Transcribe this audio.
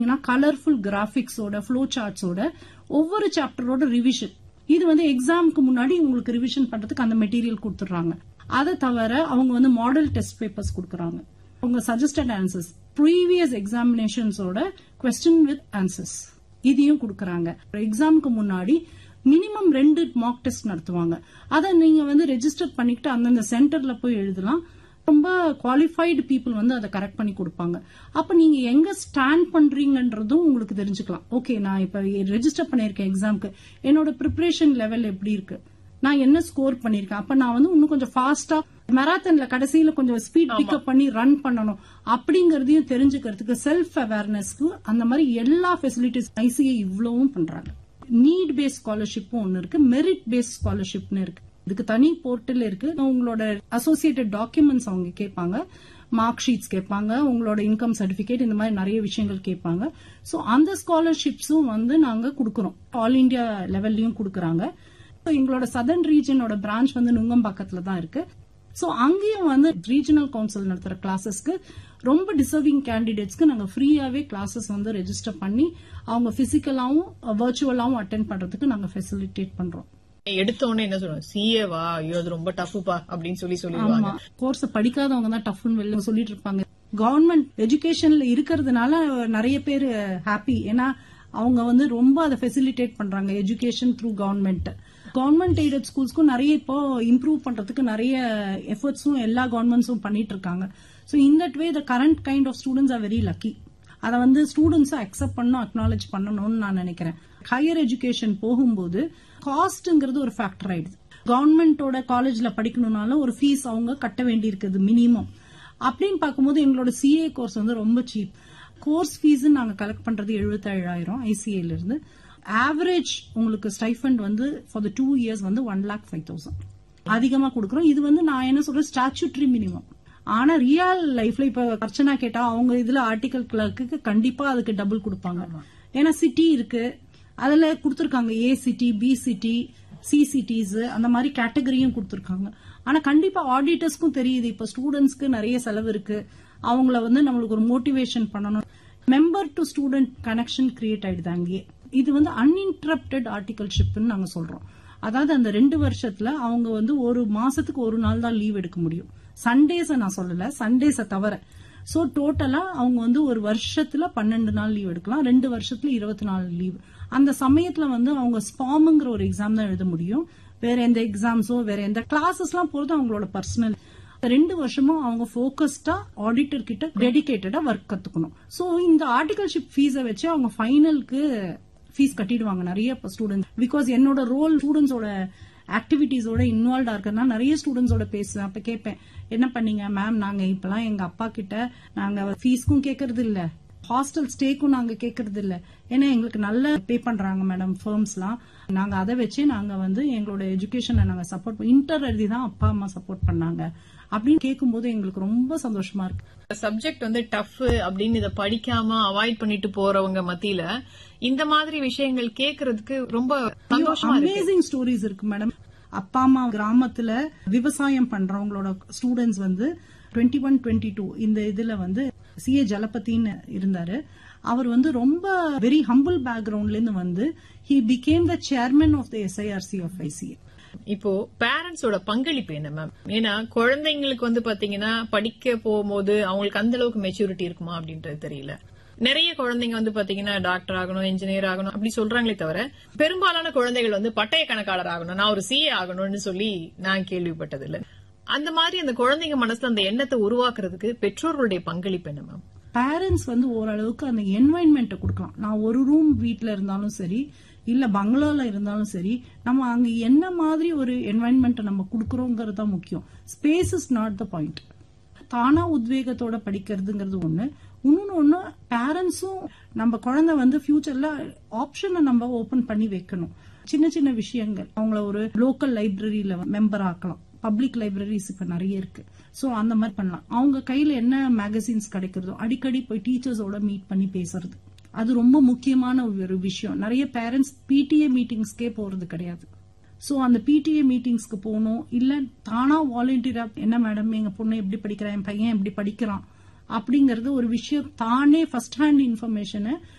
colourful கிராபிக்ஸோட flow சார்ட்ஸோட ஒவ்வொரு சாப்டரோட revision இது வந்து எக்ஸாமுக்கு முன்னாடி உங்களுக்கு ரிவிஷன் பண்றதுக்கு அந்த மெட்டீரியல் கொடுத்துடுறாங்க அதை தவிர அவங்க வந்து மாடல் டெஸ்ட் பேப்பர்ஸ் கொடுக்குறாங்க அவங்க சஜஸ்டட் ஆன்சர்ஸ் ப்ரீவியஸ் எக்ஸாமினேஷன்ஸோட கொஸ்டின் வித் ஆன்சர்ஸ் இதையும் கொடுக்கறாங்க எக்ஸாமுக்கு முன்னாடி மினிமம் ரெண்டு மாக் டெஸ்ட் நடத்துவாங்க அதை நீங்க வந்து ரெஜிஸ்டர் பண்ணிக்கிட்டு அந்தந்த சென்டர்ல போய் எழுதலாம் ரொம்ப குவாலிஃபைடு பீப்புள் வந்து அதை கரெக்ட் பண்ணி கொடுப்பாங்க அப்ப நீங்க எங்க ஸ்டாண்ட் பண்றீங்கன்றதும் உங்களுக்கு தெரிஞ்சுக்கலாம் ஓகே நான் இப்ப ரெஜிஸ்டர் பண்ணிருக்கேன் எக்ஸாம்க்கு என்னோட ப்ரிப்பரேஷன் லெவல் எப்படி இருக்கு நான் என்ன ஸ்கோர் பண்ணிருக்கேன் அப்ப நான் வந்து இன்னும் கொஞ்சம் ஃபாஸ்டா மெராத்தன்ல கடைசியில கொஞ்சம் ஸ்பீட் பிக்கப் பண்ணி ரன் பண்ணணும் அப்படிங்கறதையும் தெரிஞ்சுக்கிறதுக்கு செல்ஃப் அவேர்னஸ்க்கு அந்த மாதிரி எல்லா ஃபெசிலிட்டிஸ் ஐசிஐ இவ்வளவும் பண்றாங்க நீட் பேஸ் ஸ்காலர்ஷிப்பும் ஒன்னு இருக்கு மெரிட் பேஸ் ஸ்காலர்ஷிப்னு இருக்கு இதுக்கு தனி போர்ட்டல் இருக்கு உங்களோட அசோசியேட்டட் டாக்குமெண்ட்ஸ் அவங்க கேட்பாங்க மார்க் ஷீட்ஸ் கேட்பாங்க உங்களோட இன்கம் சர்டிபிகேட் இந்த மாதிரி நிறைய விஷயங்கள் கேட்பாங்க சோ அந்த ஸ்காலர்ஷிப்ஸும் வந்து நாங்க கொடுக்கறோம் ஆல் இந்தியா லெவல்லயும் கொடுக்கறாங்க எங்களோட சதர்ன் ரீஜனோட பிரான்ச் வந்து நுங்கம்பாக்கத்துல தான் இருக்கு சோ அங்கேயும் வந்து ரீஜனல் கவுன்சில் நடத்துற கிளாஸஸ்க்கு ரொம்ப டிசர்விங் கேண்டிடேட்ஸ்க்கு நாங்க ஃப்ரீயாவே கிளாஸஸ் வந்து ரெஜிஸ்டர் பண்ணி அவங்க பிசிக்கலாவும் வர்ச்சுவலாவும் அட்டென்ட் பண்றதுக்கு நாங்க ஃபெசிலிட்டேட் பண்றோம் எடுத்த உடனே என்ன சொல்லுவோம் சிஏ வா ஐயோ அது ரொம்ப டஃப்ப்பா அப்படின்னு சொல்லி சொல்லிடுவாங்க ஆமா கோர்ஸ் படிக்காதவங்க தான் டஃப்னு வெளில சொல்லிட்டு இருப்பாங்க கவர்மெண்ட் எஜுகேஷன்ல இருக்கிறதுனால நிறைய பேர் ஹாப்பி ஏன்னா அவங்க வந்து ரொம்ப அதை ஃபெசிலிட்டேட் பண்றாங்க education through government government aided ஸ்கூல்ஸ்க்கும் நிறைய இப்போ இம்ப்ரூவ் பண்றதுக்கு நிறைய எஃபர்ட்ஸும் எல்லா கவர்மெண்ட்ஸும் பண்ணிட்டு இருக்காங்க so in that way the current kind of students are very lucky அதை வந்து ஸ்டூடெண்ட்ஸும் அக்செப்ட் பண்ணணும் அக்னாலேஜ் பண்ணணும்னு நான் நினைக்கிறேன் ஹையர் எஜுகேஷன் போகும்போது காஸ்ட்ங்கிறது ஒரு ஃபேக்டர் ஆயிடுது கவர்மெண்டோட காலேஜ்ல படிக்கணும்னாலும் ஒரு ஃபீஸ் அவங்க கட்ட வேண்டி இருக்குது மினிமம் அப்படின்னு பார்க்கும்போது எங்களோட சிஏ கோர்ஸ் வந்து ரொம்ப சீப் கோர்ஸ் ஃபீஸ் நாங்க கலெக்ட் பண்றது எழுபத்தேழாயிரம் ஐசிஏல இருந்து ஆவரேஜ் உங்களுக்கு ஸ்டைஃபண்ட் வந்து ஃபார் த டூ இயர்ஸ் வந்து ஒன் லேக் ஃபைவ் தௌசண்ட் அதிகமா கொடுக்குறோம் இது வந்து நான் என்ன சொல்றேன் ஸ்டாச்சுட்ரி மினிமம் ஆனா ரியல் லைஃப்ல இப்ப அர்ச்சனா கேட்டா அவங்க இதுல ஆர்டிகல் கிளர்க்கு கண்டிப்பா அதுக்கு டபுள் கொடுப்பாங்க ஏன்னா சிட்டி இருக்கு அதுல கொடுத்திருக்காங்க A city B city C cities அந்த மாதிரி கேட்டகரியும் கொடுத்திருக்காங்க ஆனா கண்டிப்பா ஆடிட்டர்ஸ்க்கும் தெரியுது இப்ப ஸ்டூடெண்ட்ஸ்க்கு நிறைய செலவு இருக்கு அவங்கள வந்து நம்மளுக்கு ஒரு மோட்டிவேஷன் பண்ணணும் member to student connection create ஆயிடுது அங்கேயே இது வந்து அன்இன்டரப்டட் ஆர்டிகல்ஷிப்னு நாங்க சொல்றோம் அதாவது அந்த ரெண்டு வருஷத்துல அவங்க வந்து ஒரு மாசத்துக்கு ஒரு நாள் தான் லீவ் எடுக்க முடியும் சண்டேஸ நான் சொல்லல சண்டேஸ தவிர சோ டோட்டலா அவங்க வந்து ஒரு வருஷத்துல பன்னெண்டு நாள் லீவ் எடுக்கலாம் ரெண்டு வருஷத்துல இருபத்தி நாலு லீவ் அந்த சமயத்துல வந்து அவங்க ஸ்பாம்ங்கிற ஒரு எக்ஸாம் தான் எழுத முடியும் வேற எந்த எக்ஸாம்ஸோ வேற எந்த கிளாஸஸ் எல்லாம் போறது அவங்களோட பர்சனல் ரெண்டு வருஷமும் அவங்க போக்கஸ்டா ஆடிட்டர் கிட்ட டெடிகேட்டடா ஒர்க் கத்துக்கணும் சோ இந்த ஆர்டிகல்ஷிப் ஃபீஸை வச்சு அவங்க ஃபைனலுக்கு ஃபீஸ் கட்டிடுவாங்க நிறைய ஸ்டூடெண்ட்ஸ் பிகாஸ் என்னோட ரோல் ஸ்டூடெண்ட்ஸோட ஆக்டிவிட்டிஸோட இன்வால்வ் இருக்கிறதுனா நிறைய ஸ்டூடெண்ட்ஸோட பேசுவேன் அப்ப கேட்பேன் என்ன பண்ணீங்க மேம் நாங்க இப்பெல்லாம் எங்க அப்பா கிட்ட நாங்க ஃபீஸ்க்கும் கேட்கறது இல்ல ஹாஸ்டல் ஸ்டேக்கும் நாங்க கேட்கறது இல்ல ஏன்னா எங்களுக்கு நல்ல பே பண்றாங்க மேடம் ஃபர்ம்ஸ்லாம் நாங்க அதை வச்சு நாங்க வந்து எங்களோட எஜுகேஷனை நாங்க சப்போர்ட் இன்டர் எழுதி தான் அப்பா அம்மா சப்போர்ட் பண்ணாங்க அப்படின்னு கேட்கும்போது எங்களுக்கு ரொம்ப சந்தோஷமா இருக்கு சப்ஜெக்ட் வந்து டஃப் அப்படின்னு இதை படிக்காம அவாய்ட் பண்ணிட்டு போறவங்க மத்தியில இந்த மாதிரி விஷயங்கள் கேக்குறதுக்கு ரொம்ப சந்தோஷமா இருக்கு அமேசிங் ஸ்டோரிஸ் இருக்கு மேடம் அப்பா அம்மா கிராமத்துல விவசாயம் பண்றவங்களோட ஸ்டூடெண்ட்ஸ் வந்து டுவெண்ட்டி ஒன் டுவெண்ட்டி டூ இந்த இதுல வந்து சி ஏ ஜலபதின்னு இருந்தாரு அவர் வந்து ரொம்ப வெரி ஹம்பிள் பேக்ரவுண்ட்ல இருந்து வந்து he became the chairman of the SIRC of ICA இப்போ பேரண்ட்ஸோட பங்களிப்பு என்ன மேம் ஏன்னா குழந்தைங்களுக்கு வந்து பாத்தீங்கன்னா படிக்க போகும்போது அவங்களுக்கு அந்த அளவுக்கு மெச்சூரிட்டி இருக்குமா அப்படின்றது தெரியல நிறைய குழந்தைங்க வந்து பாத்தீங்கன்னா டாக்டர் ஆகணும் இன்ஜினியர் ஆகணும் அப்படி சொல்றாங்களே தவிர பெரும்பாலான குழந்தைகள் வந்து பட்டய கணக்காளர் ஆகணும் நான் ஒரு சிஏ ஆகணும்னு சொல்லி நான் கேள்விப்பட்டது இல்ல அந்த மாதிரி அந்த குழந்தைங்க மனசுல அந்த எண்ணத்தை உருவாக்குறதுக்கு பெற்றோர்களுடைய பங்களிப்பு என்ன மேம் பேரண்ட்ஸ் வந்து ஓரளவுக்கு அந்த என்வாயன்மெண்ட்டை கொடுக்கலாம் நான் ஒரு ரூம் வீட்ல இருந்தாலும் சரி இல்ல பங்களால இருந்தாலும் சரி நம்ம அங்க என்ன மாதிரி ஒரு என்வாயன்மெண்ட் நம்ம கொடுக்கறோங்கிறது தான் முக்கியம் space is not the point தானா உத்வேகத்தோட படிக்கிறதுங்கிறது ஒண்ணு இன்னொன்னு ஒண்ணு பேரண்ட்ஸும் நம்ம குழந்தை வந்து ஃபியூச்சர்ல ஆப்ஷனை நம்ம ஓபன் பண்ணி வைக்கணும் சின்ன சின்ன விஷயங்கள் அவங்கள ஒரு லோக்கல் லைப்ரரியில மெம்பர் ஆக்கலாம் பப்ளிக் லைப்ரரிஸ் இப்ப நிறைய இருக்கு சோ அந்த மாதிரி பண்ணலாம் அவங்க கையில என்ன மேகசின்ஸ் கிடைக்கிறதோ அடிக்கடி போய் டீச்சர்ஸோட மீட் பண்ணி பேசுறது அது ரொம்ப முக்கியமான ஒரு விஷயம் நிறைய பேரண்ட்ஸ் பிடிஏ மீட்டிங்ஸ்க்கே போறது கிடையாது சோ அந்த பிடிஏ மீட்டிங்ஸ்க்கு போகணும் இல்ல தானா வாலண்டியரா என்ன மேடம் எங்க பொண்ணு எப்படி படிக்கிறா என் பையன் எப்படி படிக்கிறான் அப்படிங்கறது ஒரு விஷயம் தானே ஃபர்ஸ்ட் ஹேண்ட் இன்ஃபர்மேஷனை